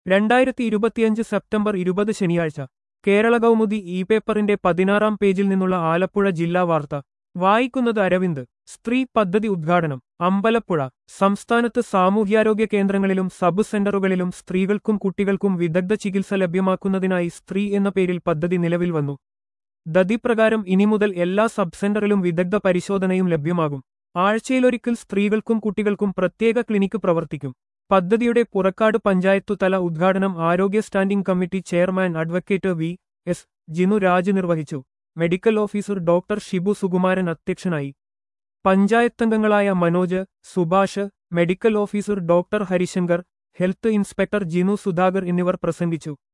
രണ്ടായിരത്തി ഇരുപത്തിയഞ്ച് സെപ്റ്റംബർ ഇരുപത് ശനിയാഴ്ച കേരള കൗമുദി ഇ പേപ്പറിന്റെ പതിനാറാം പേജിൽ നിന്നുള്ള ആലപ്പുഴ ജില്ലാ വാർത്ത വായിക്കുന്നത് അരവിന്ദ് സ്ത്രീ പദ്ധതി ഉദ്ഘാടനം അമ്പലപ്പുഴ സംസ്ഥാനത്ത് സാമൂഹ്യാരോഗ്യ കേന്ദ്രങ്ങളിലും സബ് സെന്ററുകളിലും സ്ത്രീകൾക്കും കുട്ടികൾക്കും വിദഗ്ധ ചികിത്സ ലഭ്യമാക്കുന്നതിനായി സ്ത്രീ എന്ന പേരിൽ പദ്ധതി നിലവിൽ വന്നു ദതി പ്രകാരം ഇനി മുതൽ എല്ലാ സബ് സെന്ററിലും വിദഗ്ധ പരിശോധനയും ലഭ്യമാകും ആഴ്ചയിലൊരിക്കൽ സ്ത്രീകൾക്കും കുട്ടികൾക്കും പ്രത്യേക ക്ലിനിക്ക് പ്രവർത്തിക്കും പദ്ധതിയുടെ പുറക്കാട് പഞ്ചായത്തു തല ഉദ്ഘാടനം ആരോഗ്യ standing committee chairman advocate V S Jinu Raj നിർവഹിച്ചു medical officer doctor Shibu Sukumaran അധ്യക്ഷനായി പഞ്ചായത്തംഗങ്ങളായ Manoj Subhash medical officer doctor Harishankar health inspector Jinu Sudhakar എന്നിവർ പ്രസംഗിച്ചു